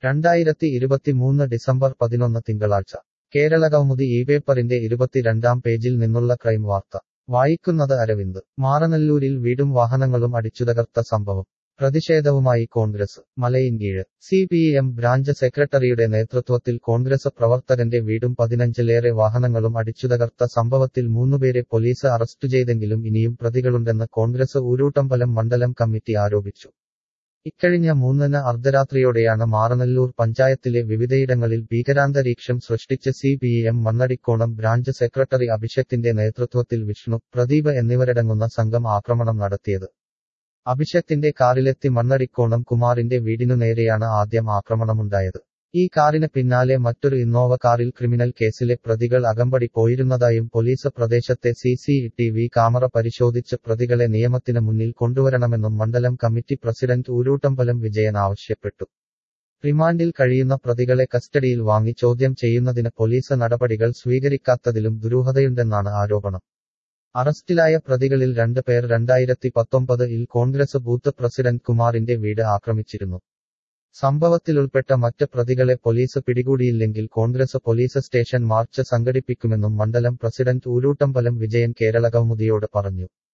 രണ്ടായിരത്തി ഇരുപത്തിമൂന്ന് ഡിസംബർ പതിനൊന്ന് തിങ്കളാഴ്ച കേരളകൗമുദി ഈ പേപ്പറിന്റെ ഇരുപത്തിരണ്ടാം പേജിൽ നിന്നുള്ള ക്രൈം വാർത്ത വായിക്കുന്നത് അരവിന്ദ് മാറനല്ലൂരിൽ വീടും വാഹനങ്ങളും അടിച്ചുതകർത്ത സംഭവം പ്രതിഷേധവുമായി Congress Malayinkeezhu C P M branch സെക്രട്ടറിയുടെ നേതൃത്വത്തിൽ കോൺഗ്രസ് പ്രവർത്തകന്റെ വീടും പതിനഞ്ചിലേറെ വാഹനങ്ങളും അടിച്ചുതകർത്ത സംഭവത്തിൽ മൂന്നുപേരെ പോലീസ് അറസ്റ്റ് ചെയ്തെങ്കിലും ഇനിയും പ്രതികളുണ്ടെന്ന് കോൺഗ്രസ് ഊരൂട്ടമ്പലം മണ്ഡലം കമ്മിറ്റി ആരോപിച്ചു ഇക്കഴിഞ്ഞ മൂന്നിന് അർദ്ധരാത്രിയോടെയാണ് മാറനല്ലൂർ പഞ്ചായത്തിലെ വിവിധയിടങ്ങളിൽ ഭീകരാന്തരീക്ഷം സൃഷ്ടിച്ച് C P M Mannadikkonam branch secretary അഭിഷേകിന്റെ നേതൃത്വത്തിൽ വിഷ്ണു പ്രദീപ് എന്നിവരടങ്ങുന്ന സംഘം ആക്രമണം നടത്തിയത് അഭിഷേകിന്റെ കാറിലെത്തി മണ്ണടിക്കോണം കുമാറിന്റെ വീടിനു നേരെയാണ് ആദ്യം ആക്രമണമുണ്ടായത് ഈ കാറിന് പിന്നാലെ മറ്റൊരു ഇന്നോവ കാറിൽ ക്രിമിനൽ കേസിലെ പ്രതികൾ അകമ്പടി പോയിരുന്നതായും പോലീസ് പ്രദേശത്തെ C C T V camera പരിശോധിച്ച് പ്രതികളെ നിയമത്തിന് മുന്നിൽ കൊണ്ടുവരണമെന്നും മണ്ഡലം കമ്മിറ്റി പ്രസിഡന്റ് ഊരൂട്ടമ്പലം വിജയൻ ആവശ്യപ്പെട്ടു റിമാൻഡിൽ കഴിയുന്ന പ്രതികളെ കസ്റ്റഡിയിൽ വാങ്ങി ചോദ്യം ചെയ്യുന്നതിന് പോലീസ് നടപടികൾ സ്വീകരിക്കാത്തതിലും ദുരൂഹതയുണ്ടെന്നാണ് ആരോപണം അറസ്റ്റിലായ പ്രതികളിൽ രണ്ട് പേർ രണ്ടായിരത്തി പത്തൊമ്പത് ഇൽ കോൺഗ്രസ് ബൂത്ത് പ്രസിഡന്റ് കുമാറിന്റെ വീട് ആക്രമിച്ചിരുന്നു സംഭവത്തിലുൾപ്പെട്ട മറ്റ് പ്രതികളെ പോലീസ് പിടികൂടിയില്ലെങ്കിൽ കോൺഗ്രസ് പോലീസ് സ്റ്റേഷൻ മാർച്ച് സംഘടിപ്പിക്കുമെന്നും മണ്ഡലം പ്രസിഡന്റ് ഊരൂട്ടമ്പലം വിജയൻ കേരള കൗമുദിയോട് പറഞ്ഞു